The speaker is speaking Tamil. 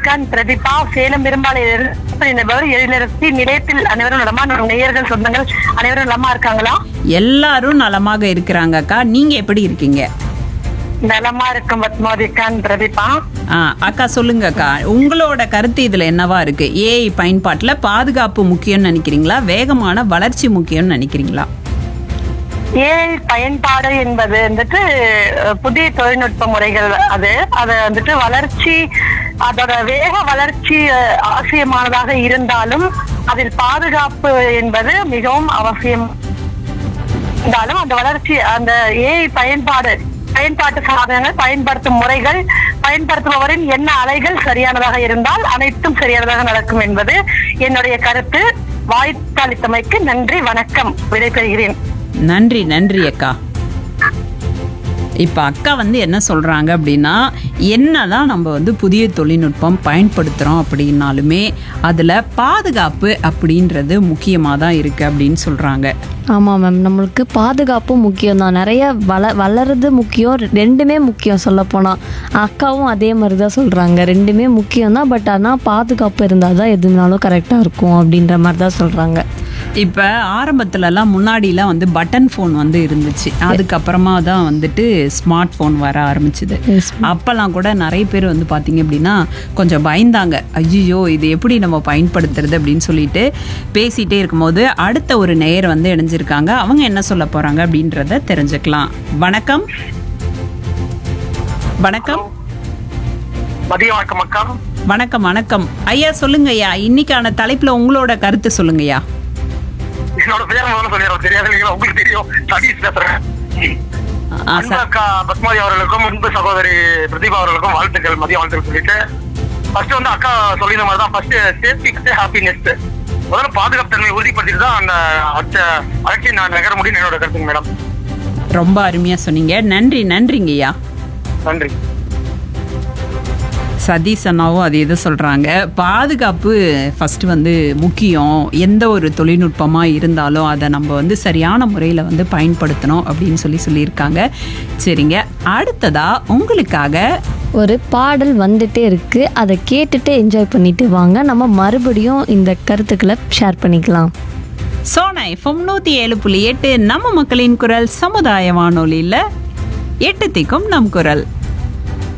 கான் பிரதீபா சேலம் பெரும்பாலும் எழிலரசி நிலையத்தில் அனைவரும் நலமா நம்ம நேயர்கள் சொந்தங்கள் அனைவரும் நலமா இருக்காங்களா எல்லாரும் நலமாக இருக்கிறாங்க அக்கா நீங்க எப்படி இருக்கீங்க நலமா இருக்கும் பத்மாவதி கான் பிரதீபா ஆ, அக்கா சொல்லுங்க அக்கா உங்களோட கருத்து இதுல என்னவா இருக்கு ஏஐ பயன்பாட்டுல பாதுகாப்பு முக்கியம்னு நினைக்கிறீங்களா வேகமான வளர்ச்சி முக்கியம்னு நினைக்கிறீங்களா ஏஐ பயன்பாடு என்பது வந்துட்டு அஹ், புதிய தொழில்நுட்ப முறைகள் அது அது வந்துட்டு வளர்ச்சி அதோட வேக வளர்ச்சி அஹ், அவசியமானதாக இருந்தாலும் அதில் பாதுகாப்பு என்பது மிகவும் அவசியம் இருந்தாலும் அந்த வளர்ச்சி அந்த ஏஐ பயன்பாடு பயன்பாட்டு சாதனங்கள் பயன்படுத்தும் முறைகள் பயன்படுத்துபவரின் என்ன அலைகள் சரியானதாக இருந்தால் அனைத்தும் சரியானதாக நடக்கும் என்பது என்னுடைய கருத்து வாய்ப்பளித்தமைக்கு நன்றி வணக்கம் விடைபெறுகிறேன் நன்றி நன்றி அக்கா இப்போ அக்கா வந்து என்ன சொல்றாங்க அப்படின்னா என்னதான் நம்ம வந்து புதிய தொழில்நுட்பம் பயன்படுத்துகிறோம் அப்படின்னாலுமே அதில் பாதுகாப்பு அப்படின்றது முக்கியமாக தான் இருக்குது அப்படின்னு சொல்கிறாங்க ஆமாம் மேம் நம்மளுக்கு பாதுகாப்பும் முக்கியம் தான் நிறைய வள வளருது முக்கியம் ரெண்டுமே முக்கியம் சொல்லப்போனால் அக்காவும் அதே மாதிரி தான் சொல்கிறாங்க ரெண்டுமே முக்கியம் தான் பட் ஆனால் பாதுகாப்பு இருந்தால் தான் எதுனாலும் கரெக்டாக இருக்கும் அப்படின்ற மாதிரி தான் சொல்கிறாங்க இப்போ ஆரம்பத்துலலாம் முன்னாடிலாம் வந்து பட்டன் ஃபோன் வந்து இருந்துச்சு அதுக்கப்புறமா தான் வந்துட்டு ஸ்மார்ட் ஃபோன் வர ஆரம்பிச்சுது Yes, அப்போல்லாம் கூட நிறைய பேர் வந்து பார்த்தீங்க அப்படின்னா கொஞ்சம் பயந்தாங்க ஐயோ இது எப்படி நம்ம பயன்படுத்துறது அப்படின்னு சொல்லிட்டு பேசிட்டே இருக்கும்போது அடுத்த ஒரு நேயர் வந்து இணைஞ்சிருக்காங்க அவங்க என்ன சொல்ல போறாங்க அப்படின்றத தெரிஞ்சுக்கலாம் வணக்கம் வணக்கம் மதிய வணக்கம் அக்கா வணக்கம் வணக்கம் ஐயா சொல்லுங்க ஐயா இன்னைக்கான தலைப்புல உங்களோட கருத்து சொல்லுங்கய்யா என்னோட பேர் முதல்ல சொல்லிடுறோம் தெரியாது இல்லைங்களா உங்களுக்கு தெரியும் சதீஷ் பேசுறேன் ஆ, அன்பு ச- அக்கா பத்மாவதி அவர்களுக்கும் அன்பு சகோதரி பிரதீபா அவர்களுக்கும் வாழ்த்துக்கள் மதிய வாழ்த்துக்கள் சொல்லிட்டு ஃபர்ஸ்ட் வந்து அக்கா சொல்லின மாதிரி தான் ஃபர்ஸ்ட் சேஃப்டி ஹாப்பினஸ் முதல்ல பாதுகாப்பு தன்மை உறுதிப்படுத்திட்டு தான் அந்த அடுத்த வளர்ச்சி நான் நகர முடியும் என்னோட கருத்துங்க மேடம் ரொம்ப அருமையா சொன்னீங்க நன்றி நன்றிங்கய்யா நன்றி சதீஷ் அண்ணாவும் அது எது சொல்கிறாங்க பாதுகாப்பு ஃபஸ்ட்டு வந்து முக்கியம் எந்த ஒரு தொழில்நுட்பமாக இருந்தாலும் அதை நம்ம வந்து சரியான முறையில் வந்து பயன்படுத்தணும் அப்படின்னு சொல்லி சொல்லியிருக்காங்க சரிங்க அடுத்ததா உங்களுக்காக ஒரு பாடல் வந்துட்டே இருக்கு அதை கேட்டுட்டு என்ஜாய் பண்ணிட்டு வாங்க நம்ம மறுபடியும் இந்த கருத்துக்களை ஷேர் பண்ணிக்கலாம் சோனா எஃப்எம் நூற்றி ஏழு புள்ளி எட்டு நம்ம மக்களின் குரல் சமுதாய வானொலியில் எட்டு திக்கும் நம் குரல்